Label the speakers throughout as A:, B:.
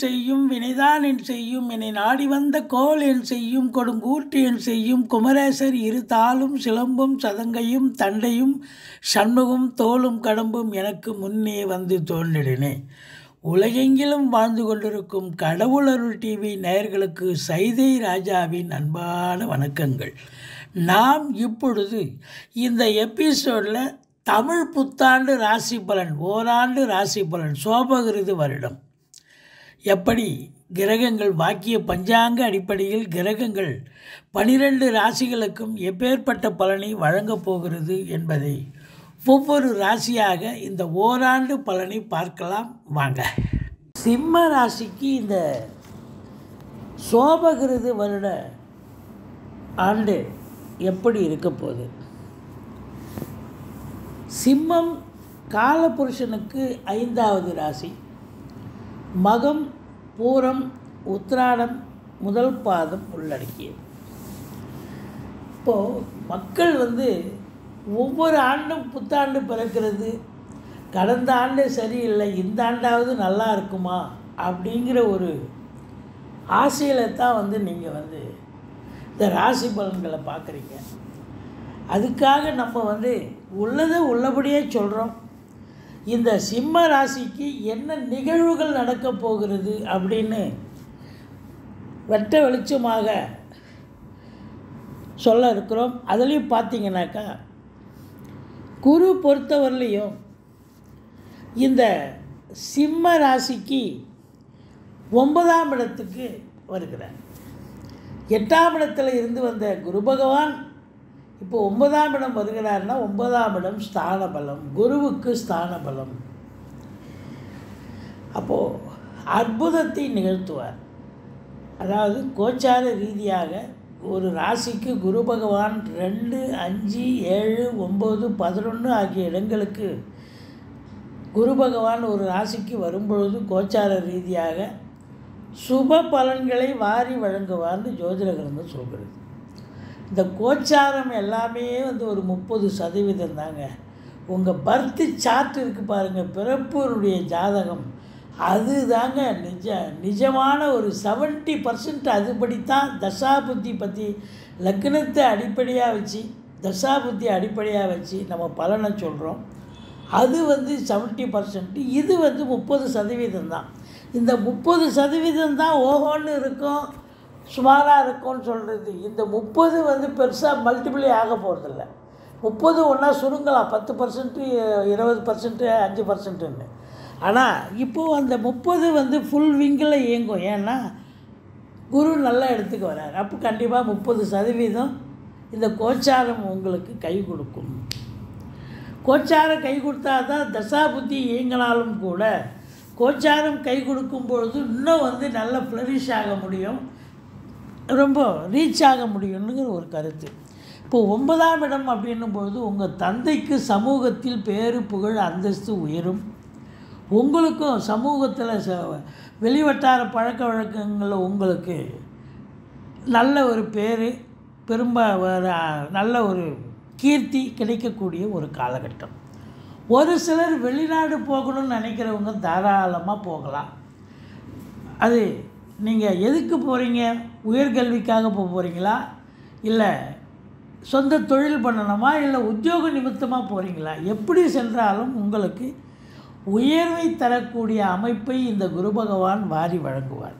A: செய்யும் வினைதான் என் செய்யும் என்னை நாடி வந்த கோல் என் செய்யும் கொடுங்கூற்று என் செய்யும் குமரேசர் இரு தாளும் சிலம்பும் சதங்கையும் தண்டையும் சண்முகம் தோளும் கடம்பும் எனக்கு முன்னே வந்து தோன்றினே உலகெங்கிலும் வாழ்ந்து கொண்டிருக்கும் கடவுளருள் டிவி நேயர்களுக்கு சைதை ராஜாவின் அன்பான வணக்கங்கள் நாம் இப்பொழுது இந்த எபிசோடில் தமிழ் புத்தாண்டு ராசி பலன் ஓராண்டு ராசி பலன் சோபகிருது வருடம் எப்படி கிரகங்கள் வாக்கிய பஞ்சாங்க அடிப்படையில் கிரகங்கள் பனிரெண்டு ராசிகளுக்கும் எப்பேற்பட்ட பலனை வழங்கப் போகிறது என்பதை ஒவ்வொரு ராசியாக இந்த ஓராண்டு பலனை பார்க்கலாம் வாங்க சிம்ம ராசிக்கு இந்த சோபகிருது வருட ஆண்டு எப்படி இருக்க போகுது சிம்மம் காலபுருஷனுக்கு ஐந்தாவது ராசி மகம் பூரம் உத்திராடம் முதல் பாதம் உள்ளடக்கியது இப்போது மக்கள் வந்து ஒவ்வொரு ஆண்டும் புத்தாண்டு பிறக்கிறது கடந்த ஆண்டு சரியில்லை இந்த ஆண்டாவது நல்லா இருக்குமா அப்படிங்கிற ஒரு ஆசையில் தான் வந்து நீங்கள் வந்து இந்த ராசி பலன்களை பார்க்குறீங்க அதுக்காக நம்ம வந்து உள்ளதை உள்ளபடியே சொல்கிறோம் இந்த சிம்ம ராசிக்கு என்ன நிகழ்வுகள் நடக்கப் போகிறது அப்படின்னு வெட்ட வெளிச்சமாக சொல்ல இருக்கிறோம் அதுலேயும் பார்த்தீங்கன்னாக்கா குரு பொறுத்தவரையிலையும் இந்த சிம்ம ராசிக்கு ஒன்பதாம் இடத்துக்கு வருகிறார் எட்டாம் இடத்துல இருந்து வந்த குரு பகவான் இப்போ ஒன்பதாம் இடம் வருகிறார்னா ஒன்பதாம் இடம் ஸ்தான பலம் குருவுக்கு ஸ்தான பலம் அப்போது அற்புதத்தை நிகழ்த்துவார் அதாவது கோச்சார ரீதியாக ஒரு ராசிக்கு குரு பகவான் ரெண்டு அஞ்சு ஏழு ஒம்பது பதினொன்று ஆகிய இடங்களுக்கு குரு பகவான் ஒரு ராசிக்கு வரும்பொழுது கோச்சார ரீதியாக சுப பலன்களை வாரி வழங்குவார்னு ஜோதிட கிரந்தம் சொல்கிறது இந்த கோச்சாரம் எல்லாமே வந்து ஒரு முப்பது சதவீதம் தாங்க உங்கள் பர்த்து சார்ட் இருக்குது பாருங்கள் பிறப்புடைய ஜாதகம் அது தாங்க நிஜ நிஜமான ஒரு செவன்ட்டி பர்சன்ட் அதுபடித்தான் தசாபுத்தி பற்றி லக்னத்தை அடிப்படையாக வச்சு தசாபுத்தி அடிப்படையாக வச்சு நம்ம பலனை சொல்கிறோம் அது வந்து செவன்ட்டி பர்சன்ட் இது வந்து முப்பது சதவீதம் தான் இந்த முப்பது சதவீதம் தான் ஓஹோன்னு இருக்கும் சுமாராக இருக்கும்னு சொல்கிறது இந்த முப்பது வந்து பெருசாக மல்டிப்ளை ஆக போகிறதில்ல முப்பது ஒன்றா சுருங்கலாம் பத்து பர்சன்ட்டு இருபது பர்சன்ட்டு அஞ்சு பர்சன்ட்டுன்னு ஆனால் இப்போது அந்த முப்பது வந்து ஃபுல் விங்கில் இயங்கும் ஏன்னா குரு நல்ல இடத்துக்கு வரார் அப்போ கண்டிப்பாக முப்பது சதவீதம் இந்த கோச்சாரம் உங்களுக்கு கை கொடுக்கும் கோச்சாரம் கை கொடுத்தா தான் தசாபுத்தி இயங்கினாலும் கூட கோச்சாரம் கை கொடுக்கும் பொழுது இன்னும் வந்து நல்ல ஃப்ளரிஷ் ஆக முடியும் ரொம்ப ரீச் ஆக முடியும்னுங்கிற ஒரு கருத்து இப்போது ஒன்பதாம் இடம் அப்படின்னும் பொழுது உங்கள் தந்தைக்கு சமூகத்தில் பேரு புகழ் அந்தஸ்து உயரும் உங்களுக்கும் சமூகத்தில் ச வெளிவட்டார பழக்க வழக்கங்களில் உங்களுக்கு நல்ல ஒரு பேர் பெரும்ப நல்ல ஒரு கீர்த்தி கிடைக்கக்கூடிய ஒரு காலகட்டம் ஒரு சிலர் வெளிநாடு போகணும்னு நினைக்கிறவங்க தாராளமாக போகலாம் அது நீங்கள் எதுக்கு போகிறீங்க உயர்கல்விக்காக போக போகிறீங்களா இல்லை சொந்த தொழில் பண்ணணுமா இல்லை உத்தியோக நிமித்தமாக போகிறீங்களா எப்படி சென்றாலும் உங்களுக்கு உயர்வை தரக்கூடிய அமைப்பை இந்த குரு பகவான் வாரி வழங்குவார்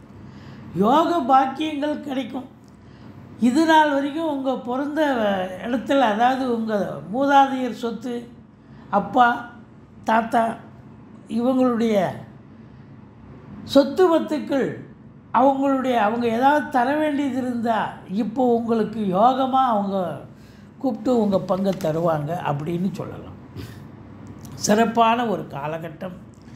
A: யோக பாக்கியங்கள் கிடைக்கும் இது நாள் வரைக்கும் உங்கள் பிறந்த இடத்துல அதாவது உங்கள் மூதாதையர் சொத்து அப்பா தாத்தா இவங்களுடைய சொத்து பத்துக்கள் அவங்களுடைய அவங்க ஏதாவது தர வேண்டியது இருந்தால் இப்போ உங்களுக்கு யோகமாக அவங்க கூப்பிட்டு உங்கள் பங்கை தருவாங்க அப்படின்னு சொல்லலாம் சிறப்பான ஒரு காலகட்டம்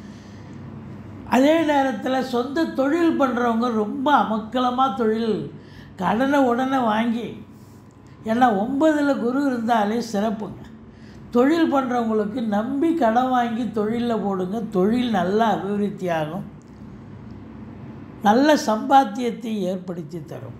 A: அதே நேரத்தில் சொந்த தொழில் பண்ணுறவங்க ரொம்ப அமக்கலமாக தொழில் கடனை உடனே வாங்கி ஏன்னா ஒன்பதில் குரு இருந்தாலே சிறப்புங்க தொழில் பண்ணுறவங்களுக்கு நம்பி கடன் வாங்கி தொழிலில் போடுங்க தொழில் நல்லா அபிவிருத்தி ஆகும் நல்ல சம்பாத்தியத்தை ஏற்படுத்தி தரும்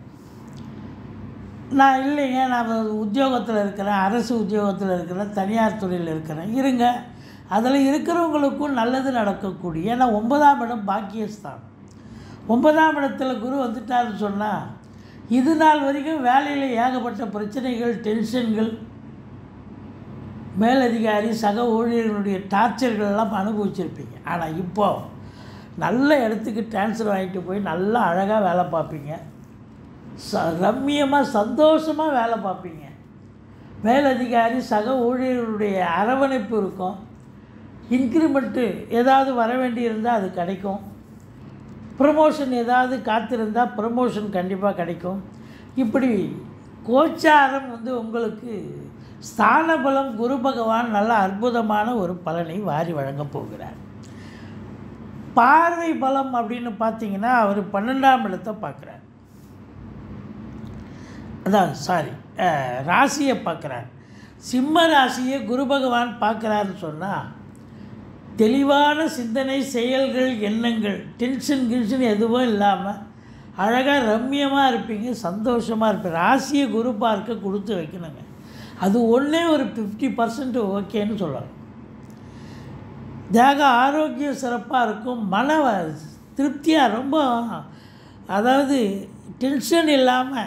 A: நான் இல்லைங்க நான் உத்தியோகத்தில் இருக்கிறேன் அரசு உத்தியோகத்தில் இருக்கிறேன் தனியார் துறையில் இருக்கிறேன் இருங்க அதில் இருக்கிறவங்களுக்கும் நல்லது நடக்கக்கூடிய ஏன்னா ஒன்பதாம் இடம் பாக்கியஸ்தானம் ஒன்பதாம் இடத்துல குரு வந்துட்டாருன்னு சொன்னால் இது நாள் வரைக்கும் வேலையில் ஏகப்பட்ட பிரச்சனைகள் டென்ஷன்கள் மேலதிகாரி சக ஊழியர்களுடைய டார்ச்சர்கள் எல்லாம் அனுபவிச்சிருப்பீங்க ஆனால் இப்போ நல்ல இடத்துக்கு ட்ரான்ஸ்ஃபர் வாங்கிட்டு போய் நல்லா அழகாக வேலை பார்ப்பீங்க ச ரம்மியமாக சந்தோஷமாக வேலை பார்ப்பீங்க மேலதிகாரி சக ஊழியர்களுடைய அரவணைப்பு இருக்கும் இன்க்ரிமெண்ட்டு ஏதாவது வர வேண்டியிருந்தால் அது கிடைக்கும் ப்ரமோஷன் ஏதாவது காத்திருந்தால் ப்ரமோஷன் கண்டிப்பாக கிடைக்கும் இப்படி கோச்சாரம் வந்து உங்களுக்கு ஸ்தான பலம் குரு பகவான் நல்ல அற்புதமான ஒரு பலனை வாரி வழங்கப் போகிறார் பார்வை பலம் அப்படின்னு பார்த்தீங்கன்னா அவர் பன்னெண்டாம் இடத்தை பார்க்குறார் அதான் சாரி ராசியை பார்க்குறார் சிம்ம ராசியை குரு பகவான் பார்க்குறாருன்னு சொன்னால் தெளிவான சிந்தனை செயல்கள் எண்ணங்கள் டென்ஷன் கின்ஷன் எதுவும் இல்லாமல் அழகாக ரம்மியமாக இருப்பீங்க சந்தோஷமாக இருப்பீங்க ராசியை குரு பார்க்க கொடுத்து வைக்கணுங்க அது ஒன்றே ஒரு ஃபிஃப்டி பர்சன்ட் ஓகேன்னு சொல்லலாம் தேக ஆரோக்கியம் சிறப்பாக இருக்கும் மன வ- திருப்தியாக ரொம்ப அதாவது டென்ஷன் இல்லாமல்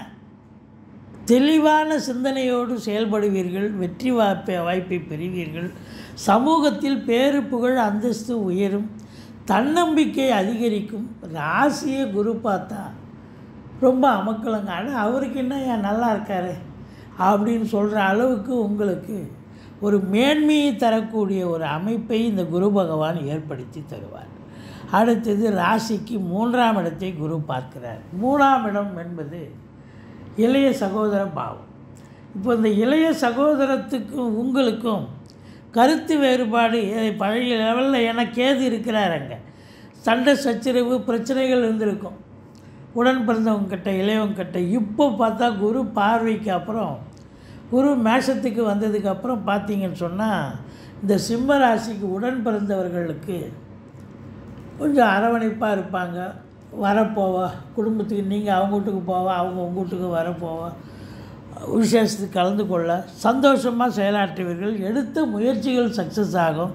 A: தெளிவான சிந்தனையோடு செயல்படுவீர்கள் வெற்றி வாய்ப்பை வாய்ப்பை பெறுவீர்கள் சமூகத்தில் பேரு புகழ் அந்தஸ்து உயரும் தன்னம்பிக்கை அதிகரிக்கும் ராசியை குரு பார்த்தா ரொம்ப அமக்கலங்க ஆனால் அவருக்கு என்ன ஏன் நல்லா இருக்காரு அப்படின்னு சொல்கிற அளவுக்கு உங்களுக்கு ஒரு மேன்மையை தரக்கூடிய ஒரு அமைப்பை இந்த குரு பகவான் ஏற்படுத்தி தருவார் அடுத்தது ராசிக்கு மூன்றாம் இடத்தை குரு பார்க்கிறார் மூணாம் இடம் என்பது இளைய சகோதர பாவம் இப்போ இந்த இளைய சகோதரத்துக்கும் உங்களுக்கும் கருத்து வேறுபாடு eh, பழைய லெவலில் எனக்கு ஏது இருக்கிறார் அங்கே சண்டை சச்சரவு பிரச்சனைகள் இருந்திருக்கும் உடன் பிறந்தவங்கக்கிட்ட இளையவங்கக்கிட்ட இப்போ பார்த்தா குரு பார்வைக்கு அப்புறம் குரு மேஷத்துக்கு வந்ததுக்கு அப்புறம் பார்த்தீங்கன்னு சொன்னால் இந்த சிம்ம ராசிக்கு உடன் பிறந்தவர்களுக்கு கொஞ்சம் அரவணைப்பாக இருப்பாங்க வரப்போவா குடும்பத்துக்கு நீங்கள் அவங்க வீட்டுக்கு போவா அவங்க உங்கள் வீட்டுக்கு வரப்போவா விசேஷத்துக்கு கலந்து கொள்ள சந்தோஷமாக செயலாற்றுவீர்கள் எடுத்த முயற்சிகள் சக்ஸஸ் ஆகும்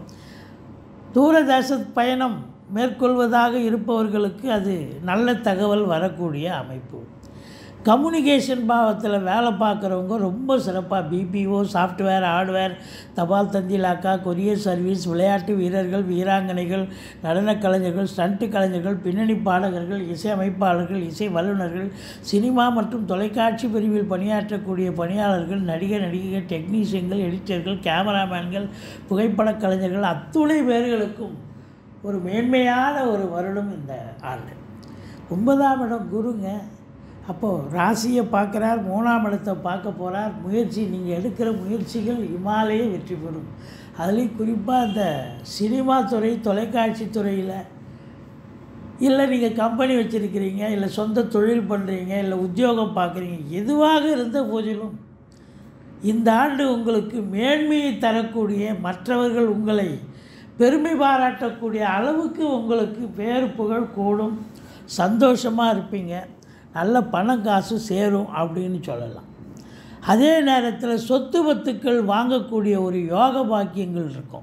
A: தூரதேச பயணம் மேற்கொள்வதாக இருப்பவர்களுக்கு அது நல்ல தகவல் வரக்கூடிய அமைப்பு கம்யூனிகேஷன் பாவத்தில் வேலை பார்க்குறவங்க ரொம்ப சிறப்பாக பிபிஓ சாஃப்ட்வேர் ஹார்ட்வேர் தபால் தந்தி இலாக்கா கொரியர் சர்வீஸ் விளையாட்டு வீரர்கள் வீராங்கனைகள் நடனக் கலைஞர்கள் ஸ்டண்ட் கலைஞர்கள் பின்னணி பாடகர்கள் இசை அமைப்பாளர்கள் இசை வல்லுநர்கள் சினிமா மற்றும் தொலைக்காட்சி பிரிவில் பணியாற்றக்கூடிய பணியாளர்கள் நடிகர் நடிகைகள் டெக்னீஷியன்கள் எடிட்டர்கள் கேமராமேன்கள் புகைப்படக் கலைஞர்கள் அத்துணை பேர்களுக்கும் ஒரு மேன்மையான ஒரு வருடம் இந்த ஆண்டு ஒன்பதாம் இடம் குருங்க அப்போது ராசியை பார்க்குறார் மூணாம் இடத்தை பார்க்க போகிறார் முயற்சி நீங்கள் எடுக்கிற முயற்சிகள் இமாலய வெற்றி பெறும் அதுலேயும் குறிப்பாக இந்த சினிமா துறை தொலைக்காட்சி துறையில் இல்லை நீங்கள் கம்பெனி வச்சுருக்கிறீங்க இல்லை சொந்த தொழில் பண்ணுறீங்க இல்லை உத்தியோகம் பார்க்குறீங்க எதுவாக இருந்த போதிலும் இந்த ஆண்டு உங்களுக்கு மேன்மையை தரக்கூடிய மற்றவர்கள் உங்களை பெருமை பாராட்டக்கூடிய அளவுக்கு உங்களுக்கு பேர் புகழ் கூடும் சந்தோஷமாக இருப்பீங்க நல்ல பணம் காசு சேரும் அப்படின்னு சொல்லலாம் அதே நேரத்தில் சொத்து பத்துக்கள் வாங்கக்கூடிய ஒரு யோக பாக்கியங்கள் இருக்கும்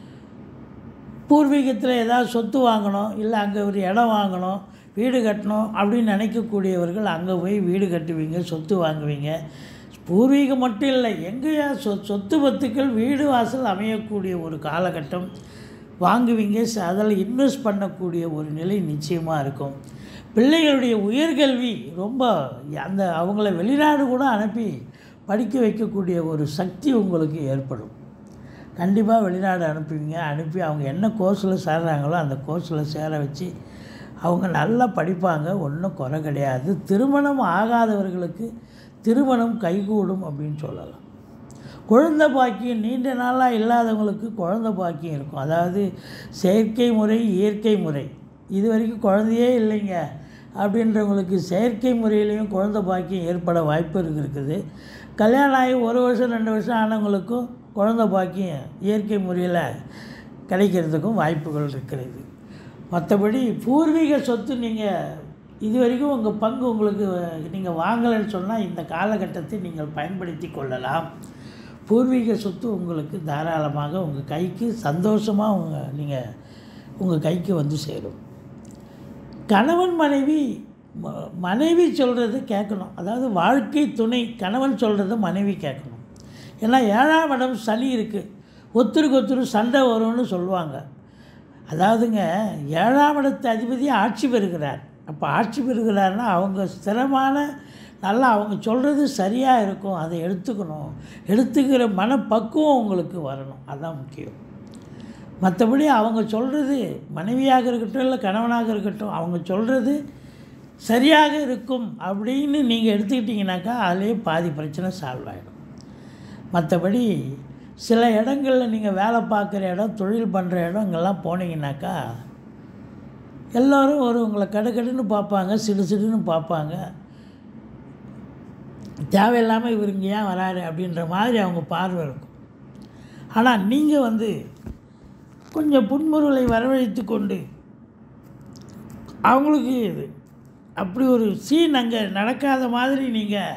A: பூர்வீகத்தில் ஏதாவது சொத்து வாங்கணும் இல்லை அங்கே ஒரு இடம் வாங்கணும் வீடு கட்டணும் அப்படின்னு நினைக்கக்கூடியவர்கள் அங்கே போய் வீடு கட்டுவீங்க சொத்து வாங்குவீங்க பூர்வீகம் மட்டும் இல்லை எங்கேயா சொ சொத்து பத்துக்கள் வீடு வாசல் அமையக்கூடிய ஒரு காலகட்டம் வாங்குவீங்க ச- அதில் இன்வெஸ்ட் பண்ணக்கூடிய ஒரு நிலை நிச்சயமாக இருக்கும் பிள்ளைகளுடைய உயர்கல்வி ரொம்ப அந்த அவங்கள வெளிநாடு கூட அனுப்பி படிக்க வைக்கக்கூடிய ஒரு சக்தி உங்களுக்கு ஏற்படும் கண்டிப்பாக வெளிநாடு அனுப்புவீங்க அனுப்பி அவங்க என்ன கோர்ஸில் சேர்றாங்களோ அந்த கோர்ஸில் சேர வச்சு அவங்க நல்லா படிப்பாங்க ஒன்றும் குறை கிடையாது திருமணம் ஆகாதவர்களுக்கு திருமணம் கைகூடும் அப்படின்னு சொல்லலாம் குழந்தை பாக்கியம் நீண்ட நாளாக இல்லாதவங்களுக்கு குழந்தை பாக்கியம் இருக்கும் அதாவது செயற்கை முறை இயற்கை முறை இது வரைக்கும் குழந்தையே இல்லைங்க அப்படின்றவங்களுக்கு செயற்கை முறையிலையும் குழந்தை பாக்கியம் ஏற்பட வாய்ப்பு இருக்கு- இருக்குது கல்யாணம் ஆகி ஒரு வருஷம் ரெண்டு வருஷம் ஆனவங்களுக்கும் குழந்தை பாக்கியம் இயற்கை முறையில் கிடைக்கிறதுக்கும் வாய்ப்புகள் இருக்கிறது மற்றபடி பூர்வீக சொத்து நீங்கள் இது வரைக்கும் உங்கள் பங்கு உங்களுக்கு நீங்கள் வாங்கலைன்னு சொன்னால் இந்த காலகட்டத்தை நீங்கள் பயன்படுத்தி கொள்ளலாம் பூர்வீக சொத்து உங்களுக்கு தாராளமாக உங்கள் கைக்கு சந்தோஷமாக உங்கள் நீங்கள் உங்கள் கைக்கு வந்து சேரும் கணவன் மனைவி ம- மனைவி சொல்கிறது கேட்கணும் அதாவது வாழ்க்கை துணை கணவன் சொல்கிறத மனைவி கேட்கணும் ஏன்னா ஏழாம் இடம் சனி இருக்குது ஒத்துருக்கு ஒத்துரு சண்டை வரும்னு சொல்லுவாங்க அதாவதுங்க ஏழாம் இடத்து அதிபதி ஆட்சி பெறுகிறார் அப்போ ஆட்சி பெறுகிறாருன்னா அவங்க ஸ்திரமான நல்லா அவங்க சொல்கிறது சரியாக இருக்கும் அதை எடுத்துக்கணும் எடுத்துக்கிற மனப்பக்குவம் உங்களுக்கு வரணும் அதுதான் முக்கியம் மற்றபடி அவங்க சொல்கிறது மனைவியாக இருக்கட்டும் இல்லை கணவனாக இருக்கட்டும் அவங்க சொல்கிறது சரியாக இருக்கும் அப்படின்னு நீங்கள் எடுத்துக்கிட்டிங்கனாக்கா அதிலே பாதி பிரச்சனை சால்வ் ஆகிடும் மற்றபடி சில இடங்களில் நீங்கள் வேலை பார்க்குற இடம் தொழில் பண்ணுற இடம் இங்கெல்லாம் போனீங்கன்னாக்கா எல்லோரும் ஒரு உங்களை கடுக்கடுன்னு பார்ப்பாங்க சிடு சிடுன்னு பார்ப்பாங்க தேவையில்லாமல் இவர் இங்கே ஏன் வராரு அப்படின்ற மாதிரி அவங்க பார்வை இருக்கும் ஆனால் நீங்கள் வந்து கொஞ்சம் புன்முறுவலை வரவழைத்து கொண்டு அவங்களுக்கு இது அப்படி ஒரு சீன் அங்கே நடக்காத மாதிரி நீங்கள்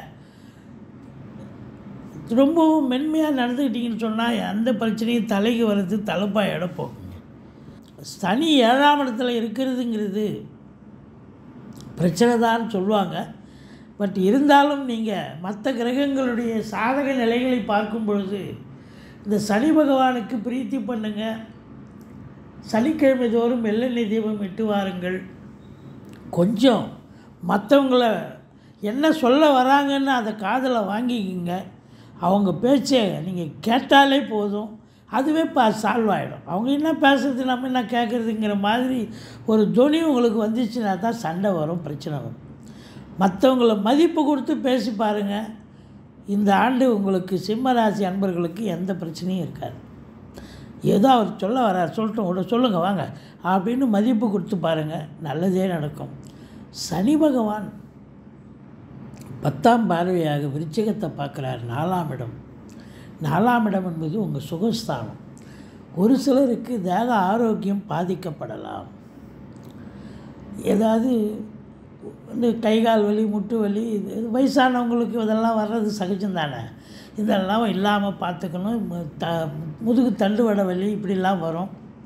A: ரொம்பவும் மென்மையாக நடந்துக்கிட்டீங்கன்னு சொன்னால் எந்த பிரச்சனையும் தலைக்கு வர்றது தலைப்பாக இடம் போகுங்க சனி ஏழாம் இடத்துல இருக்கிறதுங்கிறது பிரச்சனை தான் சொல்லுவாங்க பட் இருந்தாலும் நீங்கள் மற்ற கிரகங்களுடைய சாதக நிலைகளை பார்க்கும் பொழுது இந்த சனி பகவானுக்கு பிரீத்தி பண்ணுங்க சனிக்கிழமை தோறும் வெள்ளெண்ணெய் தீபம் இட்டு வாருங்கள் கொஞ்சம் மற்றவங்கள என்ன சொல்ல வராங்கன்னு அதை காதில் வாங்கிக்கிங்க அவங்க பேச்சை நீங்கள் கேட்டாலே போதும் அதுவே பா சால்வ் ஆகிடும் அவங்க என்ன பேசுறது நம்ம என்ன கேட்குறதுங்கிற மாதிரி ஒரு துணி உங்களுக்கு வந்துச்சுன்னா தான் சண்டை வரும் பிரச்சனை வரும் மற்றவங்கள மதிப்பு கொடுத்து பேசி பாருங்கள் இந்த ஆண்டு உங்களுக்கு சிம்ம ராசி அன்பர்களுக்கு எந்த பிரச்சனையும் இருக்காது ஏதோ அவர் சொல்ல வரார் சொல்லட்டும் விட சொல்லுங்கள் வாங்க அப்படின்னு மதிப்பு கொடுத்து பாருங்கள் நல்லதே நடக்கும் சனி பகவான் பத்தாம் பார்வையாக விருச்சிகத்தை பார்க்குறார் நாலாம் இடம் நாலாம் இடம் என்பது உங்கள் சுகஸ்தானம் ஒரு சிலருக்கு தேக ஆரோக்கியம் பாதிக்கப்படலாம் ஏதாவது இந்த கை கால் வலி முட்டு வலி இது இது வயசானவங்களுக்கு இதெல்லாம் வர்றது சகஜம் தானே இதெல்லாம் இல்லாமல் பார்த்துக்கணும் மு- த முதுகு தண்டுவடை வலி இப்படிலாம் வரும்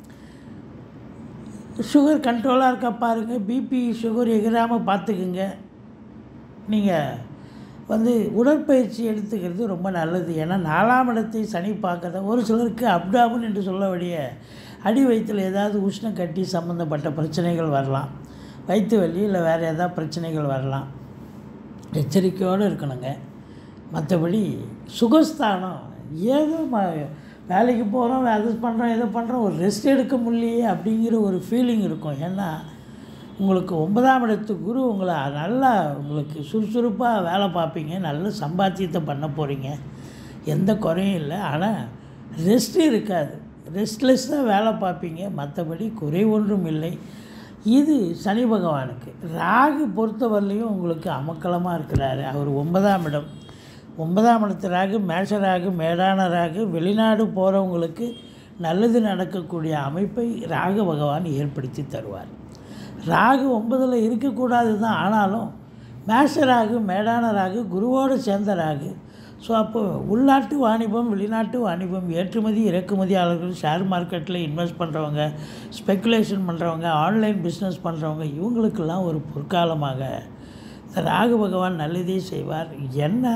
A: சுகர் கண்ட்ரோலாக இருக்கா பாருங்கள் பிபி சுகர் எகிராமல் பார்த்துக்குங்க நீங்கள் வந்து உடற்பயிற்சி எடுத்துக்கிறது ரொம்ப நல்லது ஏன்னா நாலாம் இடத்தை சனி பார்க்கறத ஒரு சிலருக்கு அப்டாமன் என்று சொல்லக்கூடிய அடி வயிற்றில் ஏதாவது உஷ்ணம் கட்டி சம்மந்தப்பட்ட பிரச்சனைகள் வரலாம் வயிற்று வலி இல்லை வேறு ஏதாவது பிரச்சனைகள் வரலாம் எச்சரிக்கையோடு இருக்கணுங்க மற்றபடி சுகஸ்தானம் ஏதோ ம வேலைக்கு போகிறோம் அது பண்ணுறோம் இதை பண்ணுறோம் ஒரு ரெஸ்ட் எடுக்க முடியலையே அப்படிங்கிற ஒரு ஃபீலிங் இருக்கும் ஏன்னா உங்களுக்கு ஒன்பதாம் இடத்து குரு உங்களை நல்லா உங்களுக்கு சுறுசுறுப்பாக வேலை பார்ப்பீங்க நல்ல சம்பாத்தியத்தை பண்ண போகிறீங்க எந்த குறையும் இல்லை ஆனால் ரெஸ்ட்டு இருக்காது ரெஸ்ட்லெஸ்ஸாக வேலை பார்ப்பீங்க மற்றபடி குறை ஒன்றும் இல்லை இது சனி பகவானுக்கு ராகு பொறுத்தவரையிலையும் உங்களுக்கு அமக்கலமாக இருக்கிறாரு அவர் ஒன்பதாம் இடம் ஒன்பதாம் இடத்து ராகு மேஷ ராகு மேடான ராகு வெளிநாடு போகிறவங்களுக்கு நல்லது நடக்கக்கூடிய அமைப்பை ராகு பகவான் ஏற்படுத்தி தருவார் ராகு ஒன்பதில் இருக்கக்கூடாது தான் ஆனாலும் மேஷ ராகு மேடான ராகு குருவோடு சேர்ந்த ராகு ஸோ அப்போ உள்நாட்டு வாணிபம் வெளிநாட்டு வாணிபம் ஏற்றுமதி இறக்குமதியாளர்கள் ஷேர் மார்க்கெட்டில் இன்வெஸ்ட் பண்ணுறவங்க ஸ்பெக்குலேஷன் பண்ணுறவங்க ஆன்லைன் பிஸ்னஸ் பண்ணுறவங்க இவங்களுக்கெல்லாம் ஒரு பொற்காலமாக இந்த ராகு பகவான் நல்லதே செய்வார் என்ன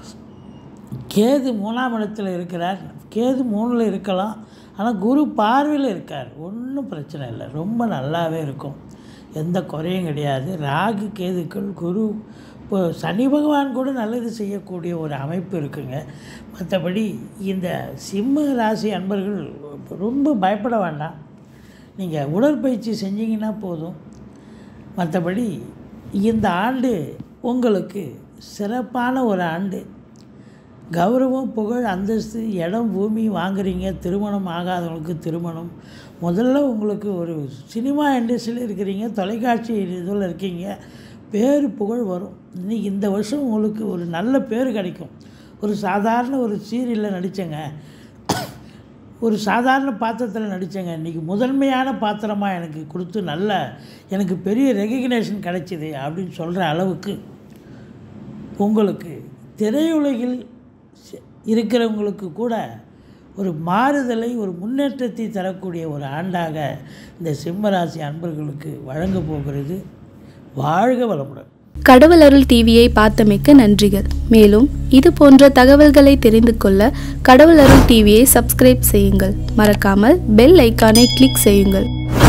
A: கேது மூணாம் இடத்துல இருக்கிறார் கேது மூணில் இருக்கலாம் ஆனால் குரு பார்வையில் இருக்கார் ஒன்றும் பிரச்சனை இல்லை ரொம்ப நல்லாவே இருக்கும் எந்த குறையும் கிடையாது ராகு கேதுக்கள் குரு இப்போ சனி பகவான் கூட நல்லது செய்யக்கூடிய ஒரு அமைப்பு இருக்குங்க மற்றபடி இந்த சிம்ம ராசி அன்பர்கள் ரொம்ப பயப்பட வேண்டாம் நீங்கள் உடற்பயிற்சி செஞ்சீங்கன்னா போதும் மற்றபடி இந்த ஆண்டு உங்களுக்கு சிறப்பான ஒரு ஆண்டு கௌரவம் புகழ் அந்தஸ்து இடம் பூமி வாங்குறீங்க திருமணம் ஆகாதவங்களுக்கு திருமணம் முதல்ல உங்களுக்கு ஒரு சினிமா இண்டஸ்ட்ரியில் இருக்கிறீங்க தொலைக்காட்சி இதில் இருக்கீங்க பேர் புகழ் வரும் இன்னைக்கு இந்த வருஷம் உங்களுக்கு ஒரு நல்ல பேர் கிடைக்கும் ஒரு சாதாரண ஒரு சீரியலில் நடித்தேங்க ஒரு சாதாரண பாத்திரத்தில் நடித்தேங்க இன்றைக்கி முதன்மையான பாத்திரமாக எனக்கு கொடுத்து நல்ல எனக்கு பெரிய ரெகக்னேஷன் கிடைச்சிது அப்படின்னு சொல்கிற அளவுக்கு உங்களுக்கு திரையுலகில் சி- இருக்கிறவங்களுக்கு கூட ஒரு மாறுதலை ஒரு முன்னேற்றத்தை தரக்கூடிய ஒரு ஆண்டாக இந்த சிம்மராசி அன்பர்களுக்கு வழங்க போகிறது வாழ்க வளமுடன்
B: கடவுள் அருள் டிவியை பார்த்தமைக்க நன்றிகள் மேலும் இது போன்ற தகவல்களை தெரிந்து கொள்ள கடவுள் அருள் டிவியை சப்ஸ்கிரைப் செய்யுங்கள் மறக்காமல் பெல் ஐக்கானை கிளிக் செய்யுங்கள்